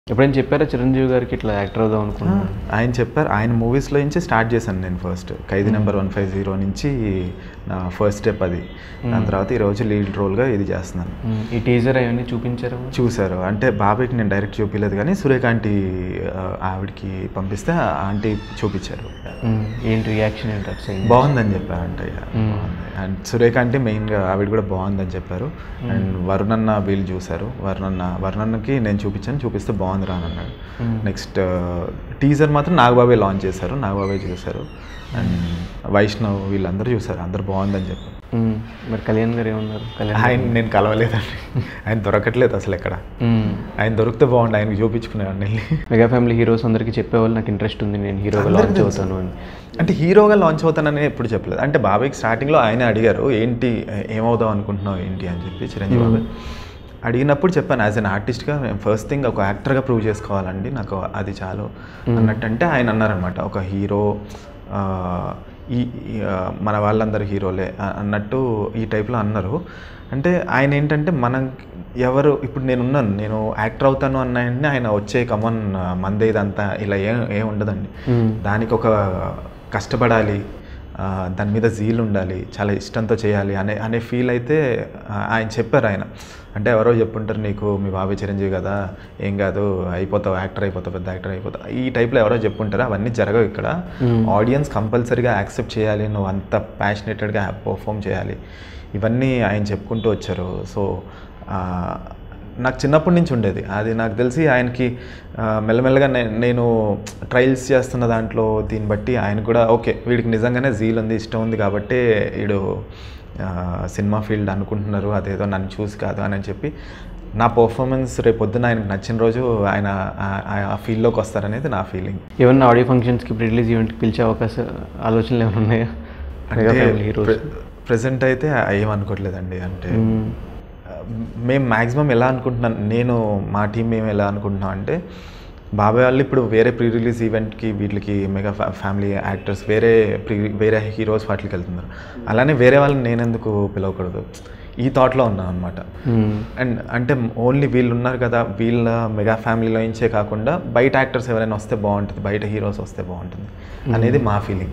ఎప్పుడైనా చెప్పారా చిరంజీవి గారికి ఇట్లా యాక్టర్ అవుదాం అనుకున్నాను ఆయన చెప్పారు ఆయన మూవీస్లో నుంచి స్టార్ట్ చేశాను నేను first Khaidi number one five zero నుంచి నా ఫస్ట్ స్టెప్ అది దాని తర్వాత ఈరోజు లీడ్ రోల్గా ఇది చేస్తున్నాను ఈ టీజర్ అవన్నీ చూపించారు చూశారు అంటే బాబాయ్కి నేను డైరెక్ట్ చూపించలేదు కానీ సురేఖ ఆంటీ ఆ, ఆవిడకి పంపిస్తే ఆ ఆంటీ చూపించారు ఏంటి రియాక్షన్ ఏంటి అటు సైడ్ బాగుందని చెప్పారంట ఇక. బాగుంది అండ్ సురేఖ అంటే మెయిన్గా ఆవిడ కూడా బాగుందని చెప్పారు అండ్ వరుణన్న వీళ్ళు చూశారు వరుణన్న వరుణన్నకి నేను చూపించాను చూపిస్తే బాగుంది రా అని అన్నాడు నెక్స్ట్ టీజర్ మాత్రం నాగబాబే లాంచ్ చేశారు నాగబాబే చూశారు అండ్ వైష్ణవ్ వీళ్ళందరూ చూశారు అందరు బాగుందని చెప్పారు మ్మ్. మరి కళ్యాణ్ గారు ఏమన్నారు కళ్యాణ్ ఆయన నేను కలవలేదండి ఆయన దొరకట్లేదు అసలు ఎక్కడ మ్మ్. ఆయన దొరికితే బాగుండు ఆయనకి చూపించుకునేవాడిని వెళ్ళి మెగా ఫ్యామిలీ హీరోస్ అందరికీ చెప్పేవాళ్ళు నాకు ఇంట్రెస్ట్ ఉంది నేను హీరోగా లాంచ్ అవుతాను అని అంటే హీరోగా లాంచ్ అవుతానని ఎప్పుడు చెప్పలేదు అంటే బాబాయ్కి స్టార్టింగ్లో ఆయనే అడిగారు ఏంటి ఏమవుదాం అనుకుంటున్నావు ఏంటి అని చెప్పి చిరంజీవి బాబాయ్ అడిగినప్పుడు చెప్పాను యాజ్ అన్ ఆర్టిస్ట్గా ఫస్ట్ థింగ్ ఒక యాక్టర్గా ప్రూవ్ చేసుకోవాలండి నాకు అది చాలు అన్నట్టు అంటే ఆయన అన్నారనమాట ఒక హీరో ఆ, ఈ ఈ, ఆ, మన వాళ్ళందరూ హీరోలే అ- అన్నట్టు ఈ టైప్లో అన్నారు అంటే ఆయన ఏంటంటే మనం ఎవరు ఇప్పుడు నేను ఉన్నాను నేను యాక్టర్ అవుతాను అన్న వెంటనే ఆయన వచ్చే కమన్ మందే ఇదంతా ఇలా ఏం ఏం ఉండదండి దానికి ఒక కష్టపడాలి ఆ, దాని మీద జీల్ ఉండాలి చాలా ఇష్టంతో చేయాలి అనే అనే ఫీల్ అయితే ఆ, ఆయన చెప్పారు ఆయన అంటే ఎవరో చెప్పుంటారు నీకు మీ బాబాయ్ చిరంజీవి కదా ఏం కాదు అయిపోతావు యాక్టర్ అయిపోతావు పెద్ద యాక్టర్ అయిపోతావు ఈ టైప్లో ఎవరో చెప్పుంటారు అవన్నీ జరగవు ఇక్కడ ఆడియన్స్ కంపల్సరీగా యాక్సెప్ట్ చేయాలి నువ్వు అంత ప్యాషనేటెడ్గా పర్ఫామ్ చేయాలి ఇవన్నీ ఆయన చెప్పుకుంటూ వచ్చారు సో ఆ, నాకు చిన్నప్పటి నుంచి ఉండేది అది నాకు తెలిసి ఆయనకి ఆ, మెల్లమెల్లగా నే- నేను ట్రయల్స్ చేస్తున్న దాంట్లో దీన్ని బట్టి ఆయన కూడా ఓకే వీడికి నిజంగానే జీల్ ఉంది ఇష్టం ఉంది కాబట్టి వీడు ఆ, సినిమా ఫీల్డ్ అనుకుంటున్నారు అదేదో నన్ను చూసి కాదు అని చెప్పి నా పర్ఫార్మెన్స్ రేపు పొద్దున ఆయనకు నచ్చిన రోజు ఆయన ఆ- ఆ ఫీల్డ్లోకి వస్తారనేది నా ఫీలింగ్ ఏమన్నా ఆడియో ఫంక్షన్స్కి రిలీజ్ ఈవెంట్కి పిలిచే అవకాశ ఆలోచనలు ఏమైనా ఉన్నాయా మెగా ఫ్యామిలీ హీరోస్ ప్రజెంట్ అయితే ఏమనుకోవట్లేదండి అంటే మేము మ్యాక్సిమం ఎలా అనుకుంటున్నాను నేను మా టీం మేము ఎలా అనుకుంటున్నాం అంటే బాబాయ్ వాళ్ళు ఇప్పుడు వేరే ప్రీ రిలీజ్ ఈవెంట్కి వీటికి మెగా ఫ్యా ఫ్యామిలీ యాక్టర్స్ వేరే ప్రీ వేరే హీరోస్ వాటికి వెళ్తున్నారు అలానే వేరే వాళ్ళని నేను ఎందుకు పిలవకూడదు ఈ థాట్లో ఉన్నాను అనమాట అండ్ అంటే ఓన్లీ వీళ్ళు ఉన్నారు కదా వీళ్ళ మెగా ఫ్యామిలీలో నుంచే కాకుండా బయట యాక్టర్స్ ఎవరైనా వస్తే బాగుంటుంది బయట హీరోస్ వస్తే బాగుంటుంది అనేది మా ఫీలింగ్